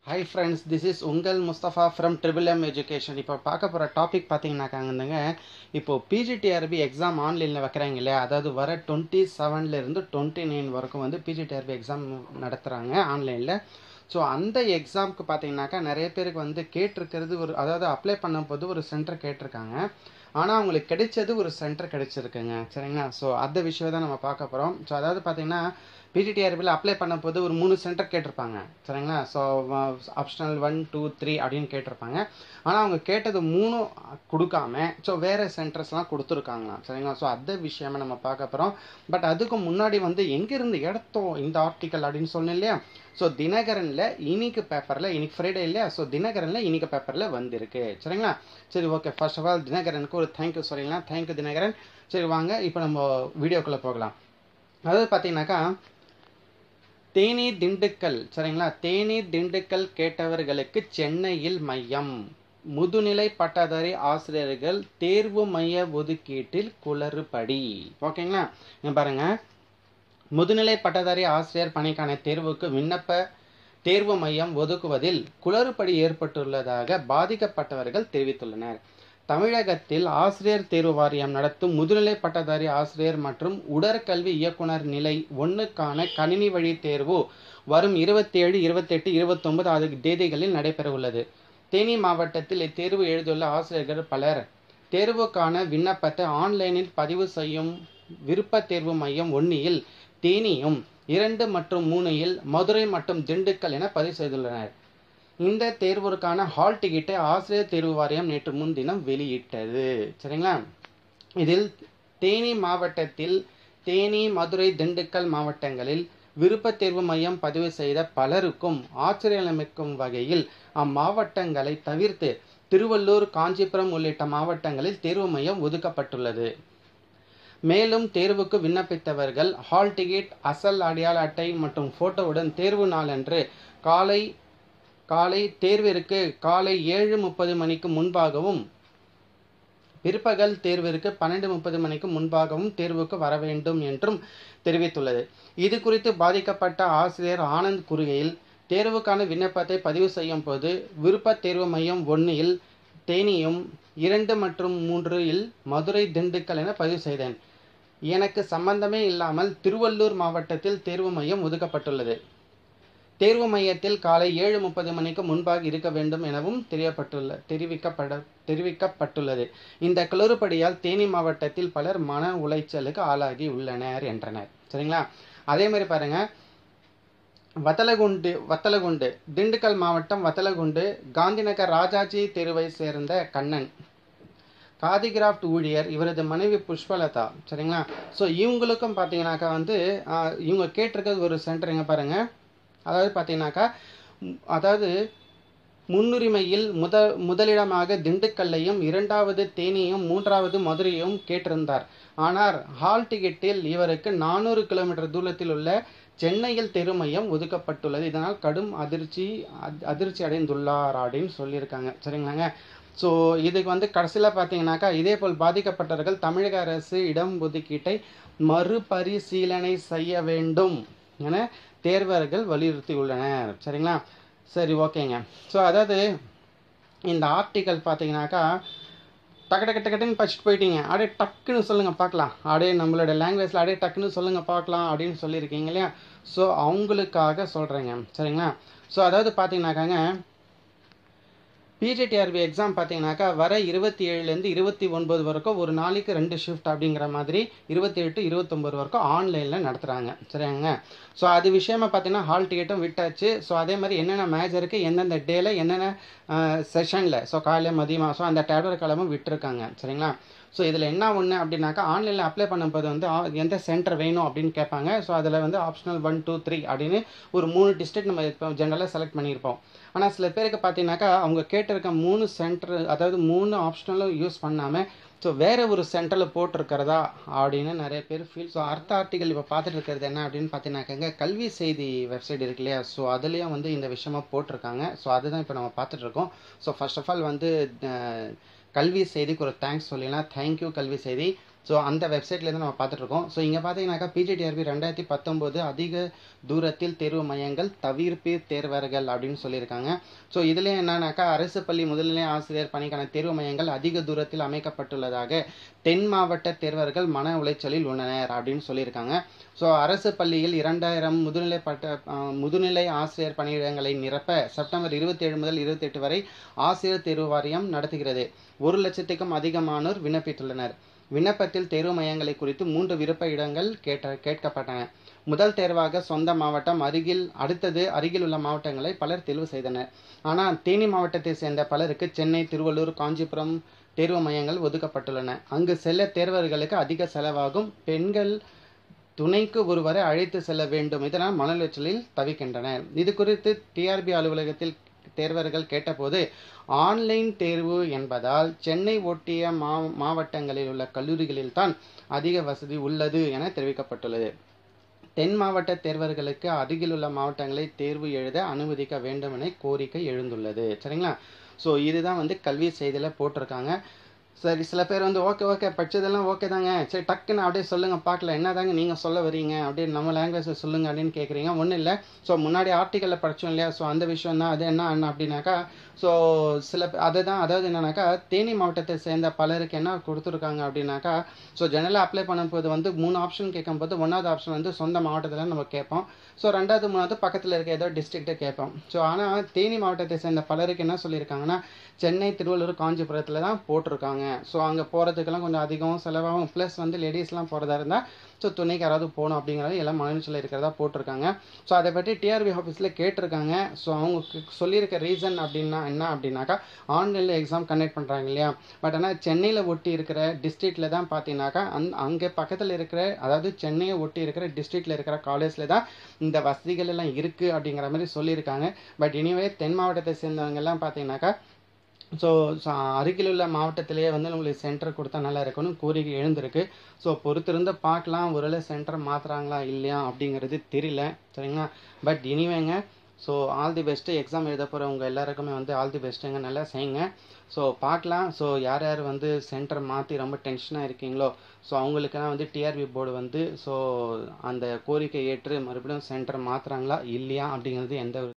hi friends this is உங்கள் Mustafa from triple M education இப்போ பார்க்க போகிற டாபிக் பார்த்தீங்கன்னாக்காங்க இப்போது பிஜிடிஆர்பி எக்ஸாம் ஆன்லைனில் வைக்கிறாங்க இல்லையா அதாவது வர டுவெண்ட்டி செவன்லேருந்து டுவெண்ட்டி நைன் வரைக்கும் வந்து பிஜிடிஆர்பி எக்ஸாம் நடத்துகிறாங்க ஆன்லைனில் ஸோ அந்த எக்ஸாமுக்கு பார்த்தீங்கன்னாக்கா நிறைய பேருக்கு வந்து கேட்டிருக்கிறது ஒரு அதாவது அப்ளை பண்ணும்போது ஒரு சென்டர் கேட்டிருக்காங்க ஆனால் அவங்களுக்கு கிடைச்சது ஒரு சென்டர் கிடைச்சிருக்குங்க சரிங்களா ஸோ அந்த விஷயம் தான் நம்ம பார்க்க போகிறோம் ஸோ அதாவது பார்த்தீங்கன்னா பிஜிடிஆர்பியில் அப்ளை பண்ணும்போது ஒரு மூணு சென்டர் கேட்டிருப்பாங்க சரிங்களா so optional one two three அப்படின்னு கேட்டிருப்பாங்க ஆனால் அவங்க கேட்டது மூணு கொடுக்காம ஸோ வேறு சென்டர்ஸ்லாம் கொடுத்துருக்காங்க சரிங்களா ஸோ அந்த விஷயமா நம்ம பார்க்க போகிறோம் பட் அதுக்கு முன்னாடி வந்து எங்கேருந்து எடுத்தோம் இந்த ஆர்டிக்கல் அப்படின்னு சொன்னேன் இல்லையா ஸோ தினகரனில் இன்னைக்கு பேப்பரில் இன்னைக்கு ஃப்ரைடே இல்லையா ஸோ தினகரனில் இன்னைக்கு பேப்பரில் வந்திருக்கு சரிங்களா சரி ஓகே ஃபர்ஸ்ட் ஆஃப் ஆல் தினகரனுக்கு ஒரு தேங்க்யூ சொல்லிடலாம் தேங்க்யூ தினகரன் சரி வாங்க இப்போ நம்ம வீடியோக்குள்ளே போகலாம் அதாவது பார்த்தீங்கன்னாக்கா தேனி திண்டுக்கல் சரிங்களா தேனி திண்டுக்கல் கேட்டவர்களுக்கு சென்னையில் மையம் முதுநிலை பட்டதாரி ஆசிரியர்கள் தேர்வு மைய ஒதுக்கீட்டில் குளறுபடி ஓகேங்களா இங்க பாருங்க முதுநிலை பட்டதாரி ஆசிரியர் பணிக்கான தேர்வுக்கு விண்ணப்ப தேர்வு மையம் ஒதுக்குவதில் குளறுபடி ஏற்பட்டுள்ளதாக பாதிக்கப்பட்டவர்கள் தெரிவித்துள்ளனர் தமிழகத்தில் ஆசிரியர் தேர்வு வாரியம் நடத்தும் முதுநிலை பட்டதாரி ஆசிரியர் மற்றும் உடற்கல்வி இயக்குனர் நிலை ஒன்றுக்கான கணினி வழி தேர்வு வரும் இருபத்தி ஏழு இருபத்தெட்டு இருபத்தொன்பது ஆகிய தேதிகளில் நடைபெற உள்ளது தேனி மாவட்டத்தில் இத்தேர்வு எழுதியுள்ள ஆசிரியர்கள் பலர் தேர்வுக்கான விண்ணப்பத்தை ஆன்லைனில் பதிவு செய்யும் விருப்ப தேர்வு மையம் ஒன்னியில் தேனியும் இரண்டு மற்றும் மூணில் மதுரை மற்றும் திண்டுக்கல் என பதிவு செய்துள்ளனர் இந்த தேர்வுக்கான ஹால் டிக்கெட்டை ஆசிரியர் தேர்வு வாரியம் நேற்று முன்தினம் வெளியிட்டது சரிங்களா இதில் தேனி மாவட்டத்தில் தேனி மதுரை திண்டுக்கல் மாவட்டங்களில் விருப்ப தேர்வு மையம் பதிவு செய்த பலருக்கும் ஆச்சரியமிக்கும் வகையில் அம்மாவட்டங்களை தவிர்த்து திருவள்ளூர் காஞ்சிபுரம் உள்ளிட்ட மாவட்டங்களில் தேர்வு மையம் ஒதுக்கப்பட்டுள்ளது மேலும் தேர்வுக்கு விண்ணப்பித்தவர்கள் ஹால் டிக்கெட் அசல் அடையாள அட்டை மற்றும் போட்டோவுடன் தேர்வு நாளன்று காலை காலை தேர்விற்கு காலை ஏழு முப்பது மணிக்கு முன்பாகவும் பிற்பகல் தேர்விற்கு பன்னெண்டு முப்பது மணிக்கு முன்பாகவும் தேர்வுக்கு வர வேண்டும் என்றும் தெரிவித்துள்ளது இது குறித்து பாதிக்கப்பட்ட ஆசிரியர் ஆனந்த் கூறுகையில் தேர்வுக்கான விண்ணப்பத்தை பதிவு செய்யும் போது விருப்ப தேர்வு மையம் ஒன்றில் தேனியும் இரண்டு மற்றும் மூன்றில் மதுரை திண்டுக்கல் என பதிவு செய்தேன் எனக்கு சம்பந்தமே இல்லாமல் திருவள்ளூர் மாவட்டத்தில் தேர்வு மையம் ஒதுக்கப்பட்டுள்ளது தேர்வு மையத்தில் காலை ஏழு முப்பது மணிக்கு முன்பாக இருக்க வேண்டும் எனவும் தெரியப்பட்டுள்ள தெரிவிக்கப்பட தெரிவிக்கப்பட்டுள்ளது இந்த குளறுபடியால் தேனி மாவட்டத்தில் பலர் மன உளைச்சலுக்கு ஆளாகி உள்ளனர் என்றனர் சரிங்களா அதே மாதிரி பாருங்க வத்தலகுண்டு வத்தலகுண்டு திண்டுக்கல் மாவட்டம் வத்தலகுண்டு காந்திநகர் ராஜாஜி தெருவை சேர்ந்த கண்ணன் காதிகிராஃப்ட் ஊழியர் இவரது மனைவி புஷ்பலதா சரிங்களா ஸோ இவங்களுக்கும் பார்த்தீங்கன்னாக்கா வந்து இவங்க கேட்டிருக்கிறது ஒரு சென்டர் எங்கே பாருங்கள் அதாவது பார்த்தீங்கன்னாக்கா அதாவது முன்னுரிமையில் முத முதலிடமாக திண்டுக்கல்லையும் இரண்டாவது தேனியும் மூன்றாவது மதுரையும் கேட்டிருந்தார் ஆனால் ஹால் டிக்கெட்டில் இவருக்கு நானூறு கிலோமீட்டர் தூரத்தில் உள்ள சென்னையில் தெருமையம் ஒதுக்கப்பட்டுள்ளது இதனால் கடும் அதிர்ச்சி அதிர்ச்சி அடைந்துள்ளார் அப்படின்னு சொல்லியிருக்காங்க சரிங்களாங்க ஸோ இதுக்கு வந்து கடைசியில் பார்த்தீங்கன்னாக்கா இதே போல் பாதிக்கப்பட்டவர்கள் தமிழக அரசு இடம் ஒதுக்கீட்டை மறுபரிசீலனை செய்ய வேண்டும் என தேர்வர்கள் வலியுறுத்தியுள்ளனர் சரிங்களா சரி ஓகேங்க ஸோ அதாவது இந்த ஆர்டிக்கல் பார்த்தீங்கன்னாக்கா டக்கு டக்கு டக்குன்னு படிச்சுட்டு போயிட்டீங்க அப்படியே டக்குன்னு சொல்லுங்கள் பார்க்கலாம் அப்படியே நம்மளோட லாங்குவேஜில் அப்படியே டக்குன்னு சொல்லுங்கள் பார்க்கலாம் அப்படின்னு சொல்லியிருக்கீங்க இல்லையா ஸோ அவங்களுக்காக சொல்கிறேங்க சரிங்களா ஸோ அதாவது பார்த்தீங்கன்னாக்காங்க பிஜிடிஆர்பி எக்ஸாம் பார்த்தீங்கன்னாக்கா வர இருபத்தி ஏழுலேருந்து இருபத்தி ஒன்பது வரைக்கும் ஒரு நாளைக்கு ரெண்டு ஷிஃப்ட் அப்படிங்கிற மாதிரி இருபத்தி எட்டு இருபத்தொம்பது வரைக்கும் ஆன்லைனில் நடத்துகிறாங்க சரியாங்க ஸோ அது விஷயமா பார்த்தீங்கன்னா ஹால் டிக்கெட்டும் விட்டாச்சு ஸோ அதே மாதிரி என்னென்ன மேட்ச் இருக்குது எந்தெந்த டேல என்னென்ன செஷனில் ஸோ காலையில் மதியமாக ஸோ அந்த டேப்லெட் கிழமும் விட்டுருக்காங்க சரிங்களா ஸோ இதில் என்ன ஒன்று அப்படின்னாக்கா ஆன்லைனில் அப்ளை பண்ணும்போது வந்து எந்த சென்டர் வேணும் அப்படின்னு கேட்பாங்க ஸோ அதில் வந்து ஆப்ஷனல் ஒன் டூ த்ரீ அப்படின்னு ஒரு மூணு டிஸ்ட்ரிக்ட் நம்ம இப்போ ஜென்ரலாக செலக்ட் பண்ணியிருப்போம் ஆனால் சில பேருக்கு பார்த்தீங்கன்னாக்கா அவங்க கேட்டிருக்க மூணு சென்டர் அதாவது மூணு ஆப்ஷனலும் யூஸ் பண்ணாமல் ஸோ வேறு ஒரு சென்டரில் போட்டிருக்கிறதா அப்படின்னு நிறைய பேர் ஃபீல் ஸோ அர்த்த ஆர்டிகல் இப்போ பார்த்துட்டு இருக்கிறது என்ன அப்படின்னு பார்த்தீங்கன்னாக்கங்க கல்வி செய்தி வெப்சைட் இருக்கு இல்லையா ஸோ அதுலேயும் வந்து இந்த விஷயமா போட்டிருக்காங்க ஸோ அதுதான் இப்போ நம்ம பார்த்துட்ருக்கோம் ஸோ ஃபர்ஸ்ட் ஆஃப் ஆல் வந்து கல்வி செய்திக்கு ஒரு தேங்க்ஸ் சொல்லிடலாம் தேங்க்யூ கல்வி செய்தி ஸோ அந்த வெப்சைட்லேருந்து நம்ம பார்த்துட்ருக்கோம் ஸோ இங்கே பார்த்தீங்கன்னாக்கா பிஜிடிஆர்பி ரெண்டாயிரத்தி பத்தொம்போது அதிக தூரத்தில் தேர்வு மையங்கள் தவிர்ப்பு தேர்வர்கள் அப்படின்னு சொல்லியிருக்காங்க ஸோ இதில் என்னன்னாக்கா அரசு பள்ளி முதுநிலை ஆசிரியர் பணிக்கான தேர்வு மையங்கள் அதிக தூரத்தில் அமைக்கப்பட்டுள்ளதாக தென் மாவட்ட தேர்வர்கள் மன உளைச்சலில் உள்ளனர் அப்படின்னு சொல்லியிருக்காங்க ஸோ அரசு பள்ளியில் இரண்டாயிரம் முதுநிலை பட்ட முதுநிலை ஆசிரியர் பணியிடங்களை நிரப்ப செப்டம்பர் இருபத்தி ஏழு முதல் இருபத்தெட்டு வரை ஆசிரியர் தேர்வு வாரியம் நடத்துகிறது ஒரு லட்சத்துக்கும் அதிகமானோர் விண்ணப்பித்துள்ளனர் விண்ணப்பத்தில் தேர்வு மையங்களை குறித்து மூன்று விருப்ப இடங்கள் கேட்ட கேட்கப்பட்டன முதல் தேர்வாக சொந்த மாவட்டம் அருகில் அடுத்தது அருகில் உள்ள மாவட்டங்களை பலர் தேர்வு செய்தனர் ஆனால் தேனி மாவட்டத்தை சேர்ந்த பலருக்கு சென்னை திருவள்ளூர் காஞ்சிபுரம் தேர்வு மையங்கள் ஒதுக்கப்பட்டுள்ளன அங்கு செல்ல தேர்வர்களுக்கு அதிக செலவாகும் பெண்கள் துணைக்கு ஒருவரை அழைத்து செல்ல வேண்டும் இதனால் மன உளைச்சலில் தவிக்கின்றனர் இது குறித்து டிஆர்பி அலுவலகத்தில் தேர்வர்கள் கேட்டபோது ஆன்லைன் தேர்வு என்பதால் சென்னை ஒட்டிய மா மாவட்டங்களில் உள்ள கல்லூரிகளில் தான் அதிக வசதி உள்ளது என தெரிவிக்கப்பட்டுள்ளது தென் மாவட்ட தேர்வர்களுக்கு அருகிலுள்ள மாவட்டங்களை தேர்வு எழுத அனுமதிக்க வேண்டும் என கோரிக்கை எழுந்துள்ளது சரிங்களா ஸோ இதுதான் வந்து கல்வி செய்தியில் போட்டிருக்காங்க சரி சில பேர் வந்து ஓகே ஓகே படிச்சதெல்லாம் ஓகே தாங்க சரி டக்குன்னு அப்படியே சொல்லுங்கள் பார்க்கல என்ன தாங்க நீங்கள் சொல்ல வரீங்க அப்படியே நம்ம லாங்குவேஜில் சொல்லுங்கள் அப்படின்னு கேட்குறீங்க ஒன்றும் இல்லை ஸோ முன்னாடி ஆர்டிக்கலில் படித்தோம் இல்லையா ஸோ அந்த விஷயம் தான் அது என்ன என்ன அப்படின்னாக்கா ஸோ சில அதுதான் அதாவது என்னன்னாக்கா தேனி மாவட்டத்தை சேர்ந்த பலருக்கு என்ன கொடுத்துருக்காங்க அப்படின்னாக்கா ஸோ ஜெனரலாக அப்ளை பண்ணும்போது வந்து மூணு ஆப்ஷன் கேட்கும்போது ஒன்றாவது ஆப்ஷன் வந்து சொந்த மாவட்டத்தில் நம்ம கேட்போம் ஸோ ரெண்டாவது மூணாவது பக்கத்தில் இருக்க ஏதோ டிஸ்ட்ரிக்ட்டை கேட்போம் ஸோ ஆனால் தேனி மாவட்டத்தை சேர்ந்த பலருக்கு என்ன சொல்லியிருக்காங்கன்னா சென்னை திருவள்ளூர் காஞ்சிபுரத்தில் தான் போட்டிருக்காங்க ஸோ அங்கே போகிறதுக்கெல்லாம் கொஞ்சம் அதிகம் செலவாகும் ப்ளஸ் வந்து லேடிஸ்லாம் போகிறதா இருந்தால் ஸோ துணைக்கு யாராவது போகணும் அப்படிங்கிறது எல்லாம் மனநிலையில் இருக்கிறதா போட்டிருக்காங்க ஸோ அதை பற்றி டிஆர்பி ஆஃபீஸில் கேட்டிருக்காங்க ஸோ அவங்க சொல்லியிருக்க ரீசன் அப்படின்னா என்ன அப்படின்னாக்கா ஆன்லைனில் எக்ஸாம் கண்டக்ட் பண்ணுறாங்க இல்லையா பட் ஆனால் சென்னையில் ஒட்டி இருக்கிற டிஸ்ட்ரிக்டில் தான் பார்த்தீங்கன்னாக்கா அந் அங்கே பக்கத்தில் இருக்கிற அதாவது சென்னையை ஒட்டி இருக்கிற டிஸ்ட்ரிக்டில் இருக்கிற காலேஜில் தான் இந்த வசதிகள் எல்லாம் இருக்குது அப்படிங்கிற மாதிரி சொல்லியிருக்காங்க பட் எனிவே தென் மாவட்டத்தை சேர்ந்தவங்க எல்லாம் பார்த்தீங்கன்னாக்கா ஸோ அருகில் உள்ள மாவட்டத்திலேயே வந்து நம்மளுக்கு சென்டர் கொடுத்தா நல்லா இருக்கும்னு கோரிக்கை எழுந்திருக்கு ஸோ பொறுத்திருந்து பார்க்கலாம் ஒருவேளை சென்டர் மாற்றுறாங்களா இல்லையா அப்படிங்கிறது தெரியல சரிங்களா பட் இனிவேங்க so all the best exam எழுத போகிறவங்க எல்லாருக்குமே வந்து ஆல் தி பெஸ்ட்டுங்க நல்லா செய்யுங்க ஸோ பார்க்கலாம் ஸோ யார் யார் வந்து சென்டர் மாற்றி ரொம்ப டென்ஷனாக இருக்கீங்களோ ஸோ அவங்களுக்கெல்லாம் வந்து டிஆர்பி போர்டு வந்து ஸோ அந்த கோரிக்கை ஏற்று மறுபடியும் சென்டர் மாற்றுறாங்களா இல்லையா அப்படிங்கிறது எந்த